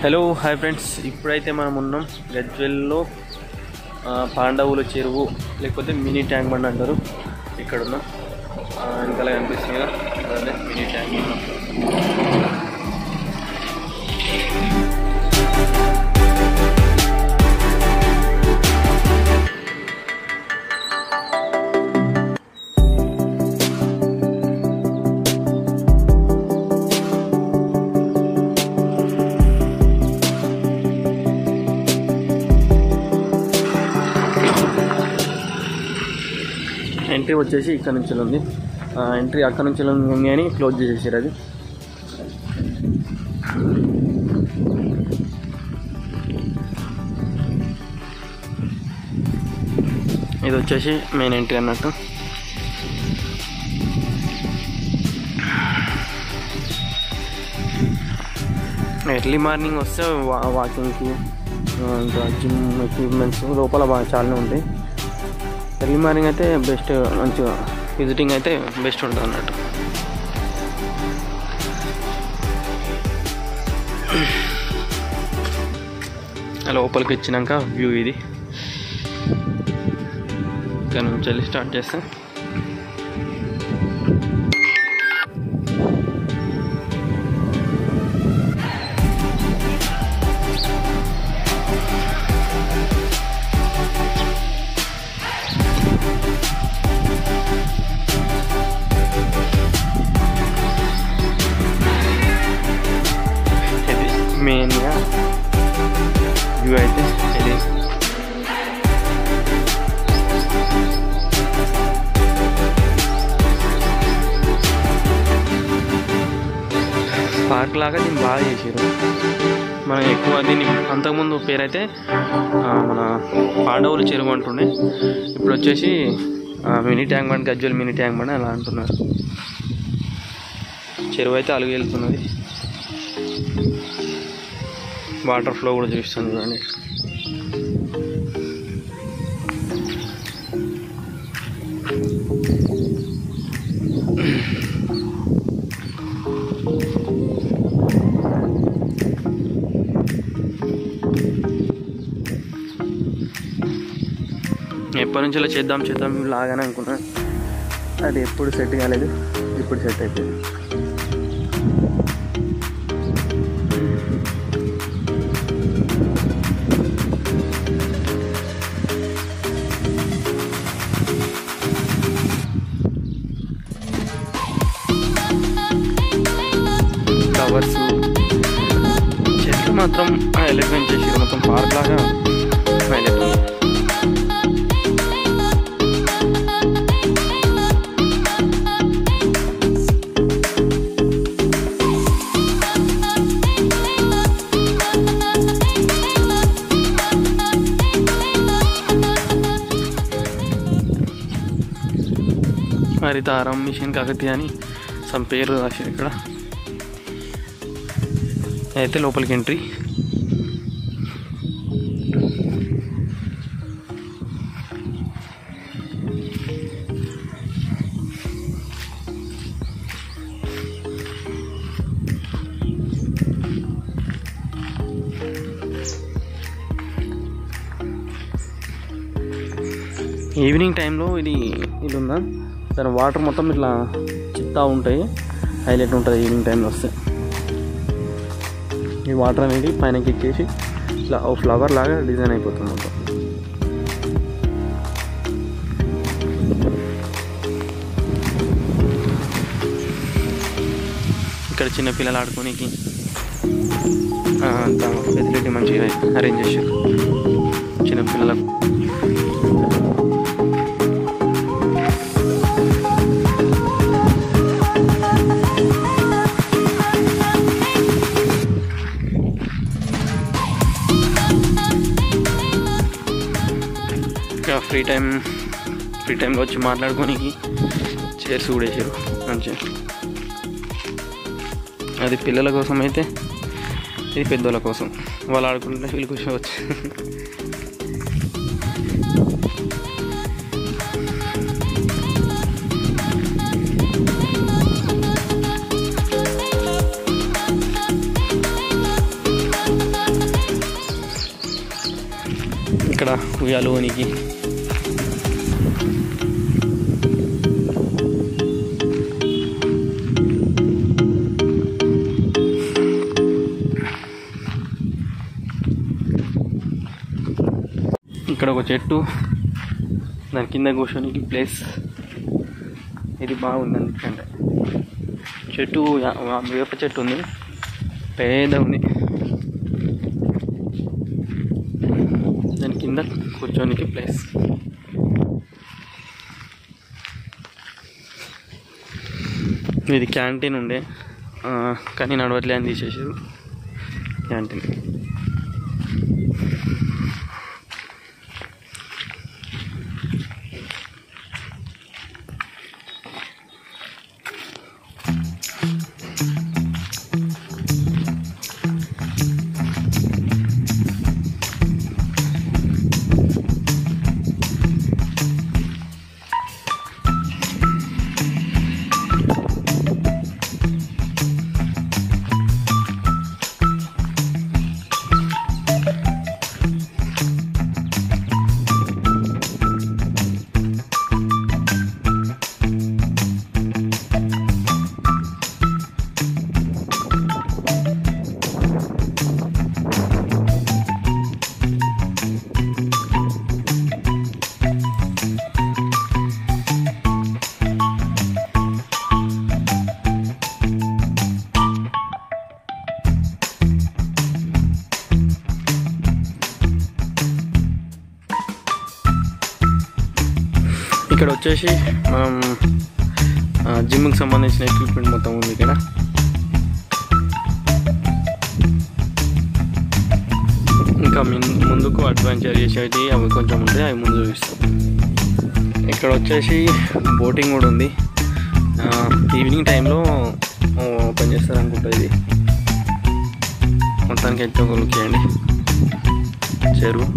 Hello hi friends ఇప్పుడైతే మనం ఉన్నాం గజ్వెల్లో ఆ, పాండవుల చెరువు లేకపోతే మినీ ట్యాంక్ బండ్ అంటారు ఇక్కడ ఉన్నాం ఆ, వెనకాల కనిపిస్తుంది కదా అదే మినీ ట్యాంక్ బండ్ ఎంట్రీ వచ్చేసి ఇక్కడ నుంచి ఉంది ఆ, ఎంట్రీ అక్కడ నుంచి ఉంది అని క్లోజ్ చేసేసారు అది ఇది వచ్చేసి మెయిన్ ఎంట్రీ అన్నట్టు ఎర్లీ మార్నింగ్ వస్తే వా వాకింగ్కి ఆ, ఇంకా జిమ్ ఎక్విప్మెంట్స్ లోపల బాగా చాలానే ఉంటాయి ఎర్లీ మార్నింగ్ అయితే బెస్ట్ మంచిగా విజిటింగ్ అయితే బెస్ట్ ఉంటుంది అన్నట్టు లోపలికి వచ్చినాక వ్యూ ఇది ఇక్కడ నుంచి వెళ్ళి స్టార్ట్ చేస్తాం ఇది మెయిన్గా వ్యూ అయితే ఇది పార్క్ లాగా దీన్ని బాగా చేసారు మనం ఎక్కువ దీన్ని అంతకుముందు పేరైతే ఆ, మన పాండవుల చెరువు అంటుండే ఇప్పుడు వచ్చేసి ఆ, mini tank bund Gajwel mini tank bund అలా అంటున్నారు చెరువు అయితే అలుగు వెళ్తున్నది వాటర్ ఫ్లో కూడా చూపిస్తుంది చూడండి ఎప్పటి నుంచి ఇలా చేద్దాం చేద్దాం లాగానే అనుకున్నా అది ఎప్పుడు సెట్ కాలేదు ఇప్పుడు సెట్ అయిపోయింది ఫ్లవర్స్ చెట్లు మాత్రం హైలైట్ చేసి మొత్తం పార్క్ లాగా హైలైట్ ఉంది హరితారం మిషన్ కాకతీయ అని సమ్ పేరు రాశారు ఇక్కడ అయితే లోపలికి ఎంట్రీ ఈవినింగ్ టైంలో ఇది ఇది ఉందా దాని వాటర్ మొత్తం ఇట్లా చిత్తా ఉంటాయి హైలైట్ ఉంటుంది ఈవినింగ్ టైంలో వస్తే ఈ వాటర్ అనేది పైనకి ఎక్కేసి ఇట్లా ఓ ఫ్లవర్ లాగా డిజైన్ అయిపోతుంది మొత్తం ఇక్కడ చిన్న పిల్లలు ఆడుకోనికి ఆ, అంతా ఫెసిలిటీ మంచిగా అరేంజ్ చేశారు చిన్న పిల్లలకు ఇంకా ఫ్రీ టైం ఫ్రీ టైంలో వచ్చి మాట్లాడుకోనికి చైర్స్ కూడా వేసారు మంచిగా అది పిల్లల కోసం అయితే ఇది పెద్దోళ్ళ కోసం వాళ్ళు ఆడుకుంటే వీళ్ళు కూర్చోవచ్చు ఉయ్యాలోనికి ఇక్కడ ఒక చెట్టు దాని కింద కూర్చోనికి ప్లేస్ ఇది బాగుంది ఎందుకంటే చెట్టు యా- వా- వేప చెట్టు ఉంది పేద ఉంది దాని కింద కూర్చోనికి ప్లేస్ ఇది క్యాంటీన్ ఉండే ఆ, కానీ నడవట్లే అని తీసేసారు క్యాంటీన్ ఇక్కడ వచ్చేసి మనం ఆ, జిమ్కి సంబంధించిన ఎక్విప్మెంట్ మొత్తం ఉంది ఇక్కడ ఇంకా మిన్- ముందుకు అడ్వెంచర్ చేసేటి అవి కొంచెం ఉంటాయి అవి ముందు చూపిస్తాం ఇక్కడ వచ్చేసి బోటింగ్ కూడా ఉంది ఆ, ఈవినింగ్ టైంలో ఓపెన్ చేస్తారు అనుకుంటా ఇది మొత్తానికి అయితే ఒక లుక్ చేయండి చెరువు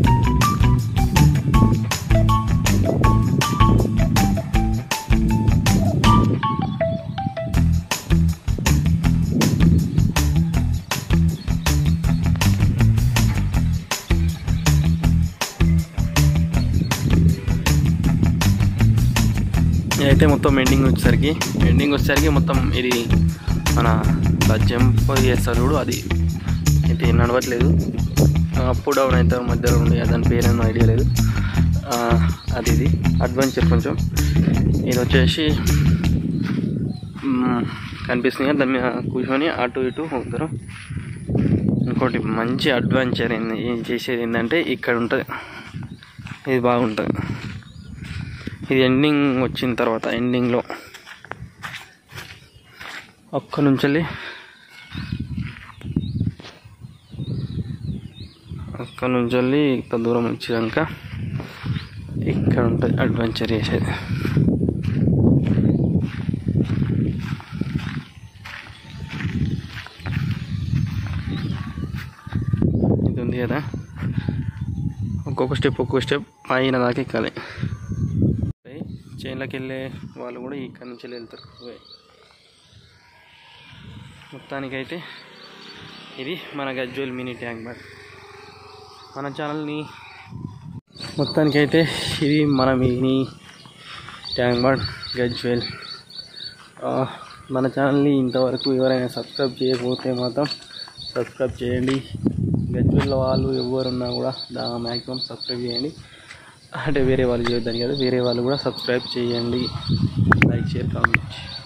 ఇదైతే మొత్తం ఎండింగ్ వచ్చేసరికి ఎండింగ్ వచ్చేసరికి మొత్తం ఇది మన జంప్ చేస్తారు చూడు అది అయితే నడవట్లేదు అప్ డౌన్ అయితే మధ్యలో ఉండి దాని పేరేమో ఐడియా లేదు ఆ, అది ఇది అడ్వెంచర్ కొంచెం ఇది వచ్చేసి మ్, కనిపిస్తుంది కదా, దాని మీద కూర్చొని అటు ఇటు పోతారు ఇంకోటి మంచి అడ్వెంచర్ ఏంది ఏం చేసేది ఏంటంటే ఇక్కడ ఉంటుంది ఇది బాగుంటుంది ఇది ఎండింగ్ వచ్చిన తర్వాత ఎండింగ్లో ఒక్క నుంచి వెళ్ళి అక్కడ నుంచి వెళ్ళి ఇంత దూరం వచ్చాక ఇక్కడ ఉంటుంది అడ్వెంచర్ చేసేది ఇది ఉంది కదా ఒక్కొక్క స్టెప్ ఒక్కొక్క స్టెప్ పైన దాకా ఎక్కాలి చైన్లోకి వెళ్ళే వాళ్ళు కూడా ఇక్కడ నుంచి వెళ్తారు ఇవే. మొత్తానికైతే ఇది మన గజ్వెల్ మినీ ట్యాంక్ బండ్ మన ఛానల్ని మొత్తానికైతే ఇది మన మినీ ట్యాంక్ బండ్ గజ్వెల్ ఆ, మన ఛానల్ని ఇంతవరకు ఎవరైనా సబ్స్క్రైబ్ చేయకపోతే మాత్రం సబ్స్క్రైబ్ చేయండి గజ్వెల్లో వాళ్ళు ఎవరున్నా కూడా దా మ్యాక్సిమం సబ్స్క్రైబ్ చేయండి అంటే వేరే వాళ్ళు చేయొద్దని కదా వేరే వాళ్ళు కూడా సబ్స్క్రైబ్ చేయండి లైక్ షేర్ కామెంట్